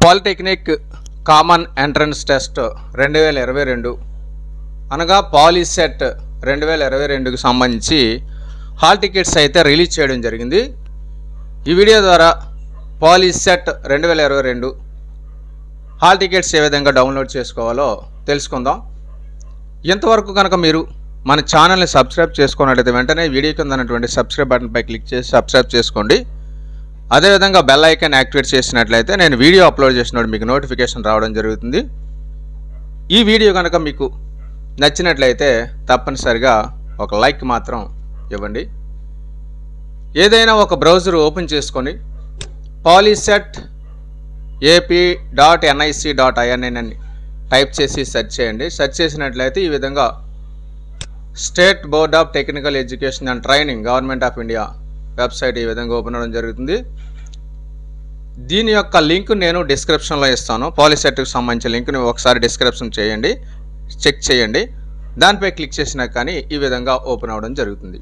polytechnic common entrance test రెండు వేల ఇరవై రెండు అనగా పాలిసెట్ రెండు వేల ఇరవై రెండుకి సంబంధించి హాల్ టికెట్స్ అయితే రిలీజ్ చేయడం జరిగింది ఈ వీడియో ద్వారా పాలిసెట్ రెండు వేల ఇరవై రెండు హాల్ టికెట్స్ ఏ విధంగా డౌన్లోడ్ చేసుకోవాలో తెలుసుకుందాం ఇంతవరకు కనుక మీరు మన ఛానల్ని సబ్స్క్రైబ్ చేసుకున్నట్లయితే వెంటనే వీడియో కింద ఉన్నటువంటి సబ్స్క్రైబ్ బటన్పై క్లిక్ చేసి సబ్స్క్రైబ్ చేసుకోండి అదేవిధంగా బెల్ ఐకాన్ యాక్టివేట్ చేసినట్లయితే నేను వీడియో అప్లోడ్ చేసినప్పుడు మీకు నోటిఫికేషన్ రావడం జరుగుతుంది ఈ వీడియో కనుక మీకు నచ్చినట్లయితే తప్పనిసరిగా ఒక లైక్ మాత్రం ఇవ్వండి ఏదైనా ఒక బ్రౌజర్ ఓపెన్ చేసుకొని polycet AP dot NIC dot IN అని టైప్ చేసి సెర్చ్ చేయండి సెర్చ్ చేసినట్లయితే ఈ విధంగా state board of technical education and training government of India website ఈ విధంగా ఓపెన్ అవ్వడం జరుగుతుంది దీని యొక్క లింక్ నేను డిస్క్రిప్షన్లో ఇస్తాను పాలిసెట్కి సంబంధించిన లింక్ని ఒకసారి డిస్క్రిప్షన్ చేయండి చెక్ చేయండి దానిపై క్లిక్ చేసినా కానీ ఈ విధంగా ఓపెన్ అవ్వడం జరుగుతుంది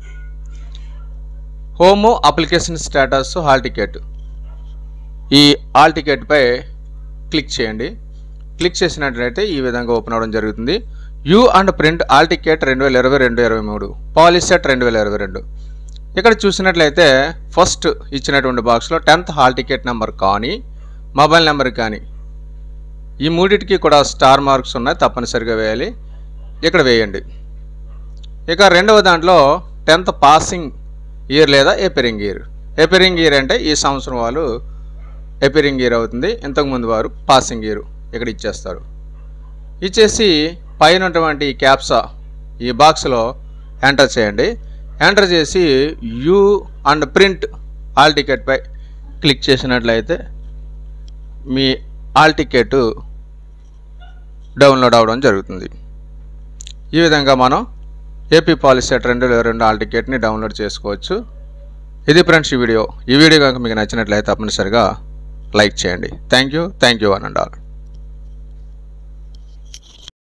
home application status hall ticket ఈ హాల్ టికెట్పై క్లిక్ చేయండి క్లిక్ చేసినట్లయితే ఈ విధంగా ఓపెన్ అవ్వడం జరుగుతుంది యూ అండ్ ప్రింట్ ఆల్ టికెట్ రెండు వేల ఇరవై రెండు ఇరవై మూడు పాలిసెట్ రెండు వేల ఇరవై రెండు ఇక్కడ చూసినట్లయితే ఫస్ట్ ఇచ్చినటువంటి బాక్స్లో టెన్త్ హాల్ టికెట్ నెంబర్ కానీ మొబైల్ నెంబర్ కానీ ఈ మూడింటికి కూడా స్టార్ మార్క్స్ ఉన్నాయి తప్పనిసరిగా వేయాలి ఇక్కడ వేయండి ఇక రెండవ దాంట్లో టెన్త్ పాసింగ్ ఇయర్ లేదా ఎపిరింగ్ ఇయర్ ఎపిరింగ్ ఇయర్ అంటే ఈ సంవత్సరం వాళ్ళు ఎపిరింగ్ ఇయర్ అవుతుంది ఇంతకుముందు వారు పాసింగ్ ఇయర్ ఇక్కడ ఇచ్చేస్తారు ఇచ్చేసి పైన ఉన్నటువంటి క్యాప్సా ఈ బాక్స్లో ఎంటర్ చేయండి ఎంటర్ చేసి యూ అండ్ ప్రింట్ ఆల్ టికెట్పై క్లిక్ చేసినట్లయితే మీ ఆల్ టికెట్ డౌన్లోడ్ అవ్వడం జరుగుతుంది ఈ విధంగా మనం ఏపీ పాలిసెట్ రెండు వేల రెండు ఆల్ టికెట్ని డౌన్లోడ్ చేసుకోవచ్చు ఇది ఫ్రెండ్స్ ఈ వీడియో ఈ వీడియో కనుక మీకు నచ్చినట్లయితే తప్పనిసరిగా లైక్ చేయండి thank you thank you one and all